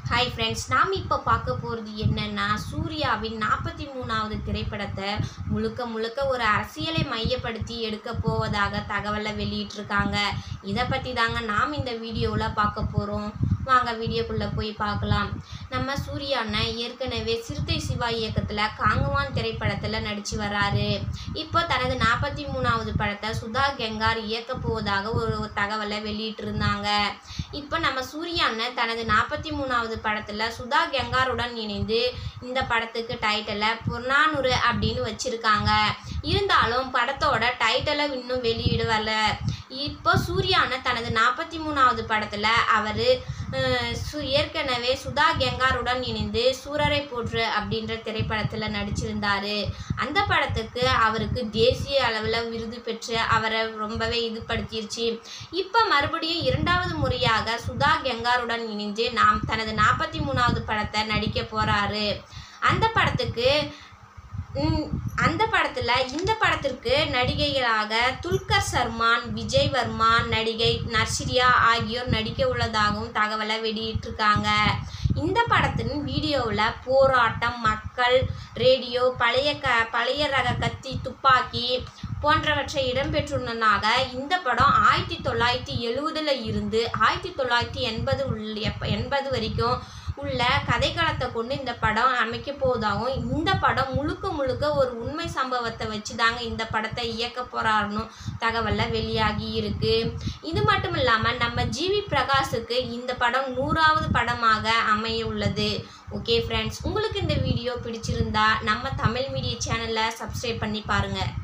hi friends நாம் இப்போ பார்க்க போகிறது என்னன்னா சூர்யாவின் நாற்பத்தி மூணாவது திரைப்படத்தை முழுக்க முழுக்க ஒரு அரசியலை மையப்படுத்தி எடுக்க போவதாக தகவலை வெளியிட்டிருக்காங்க இதை பற்றி தாங்க நாம் இந்த வீடியோவில் பார்க்க போகிறோம் வாங்க வீடியோக்குள்ளே போய் பார்க்கலாம் நம்ம சூர்யா அண்ணன் ஏற்கனவே சிறுத்தை சிவா இயக்கத்தில் காங்குவான் திரைப்படத்தில் நடித்து வர்றாரு இப்போ தனது நாற்பத்தி மூணாவது படத்தை சுதா கெங்கார் இயக்க போவதாக ஒரு தகவலை வெளியிட்டிருந்தாங்க இப்போ நம்ம சூர்யா அண்ணன் தனது நாற்பத்தி மூணாவது படத்தில் சுதா கெங்காருடன் இணைந்து இந்த படத்துக்கு டைட்டிலை புறநானூறு அப்படின்னு வச்சுருக்காங்க இருந்தாலும் படத்தோட டைட்டிலை இன்னும் வெளியிடவல இப்போ சூர்யா அண்ணன் தனது நாற்பத்தி மூணாவது படத்தில் அவர் ஏற்கனவே சுதா கெங்காருடன் இணைந்து சூரரை போற்று அப்படின்ற திரைப்படத்தில் நடிச்சிருந்தாரு அந்த படத்துக்கு அவருக்கு தேசிய அளவில் விருது பெற்று அவரை ரொம்பவே இது படுத்திருச்சு இப்போ மறுபடியும் இரண்டாவது முறையாக சுதா கெங்காருடன் இணைந்து நாம் தனது நாற்பத்தி மூணாவது படத்தை நடிக்க போகிறாரு அந்த படத்துக்கு ம், அந்த படத்தில் இந்த படத்திற்கு நடிகைகளாக துல்கர் சர்மான் விஜய் வர்மா நடிகை நர்சிரியா ஆகியோர் நடிக்க உள்ளதாகவும் தகவலை வெளியிட்டிருக்காங்க இந்த படத்தின் வீடியோவில் போராட்டம் மக்கள் ரேடியோ பழைய க பழைய ரக கத்தி துப்பாக்கி போன்றவற்றை இடம்பெற்றுள்ளதாக இந்த படம் ஆயிரத்தி தொள்ளாயிரத்தி எழுவதில் இருந்து ஆயிரத்தி தொள்ளாயிரத்தி எண்பது உள்ள எண்பது வரைக்கும் உள்ள கதைக்களத்தை கொண்டு இந்த படம் அமைக்க போவதாகவும் இந்த படம் முழுக்க முழுக்க ஒரு உண்மை சம்பவத்தை வச்சு தாங்க இந்த படத்தை இயக்க போறாருன்னு தகவல்ல வெளியாகி இருக்கு இது மட்டும் இல்லாமல் நம்ம ஜிவி பிரகாஷுக்கு இந்த படம் நூறாவது படமாக அமைய உள்ளது ஓகே ஃப்ரெண்ட்ஸ் உங்களுக்கு இந்த வீடியோ பிடிச்சிருந்தா நம்ம தமிழ் மீடியா சேனலை சப்ஸ்கிரைப் பண்ணி பாருங்கள்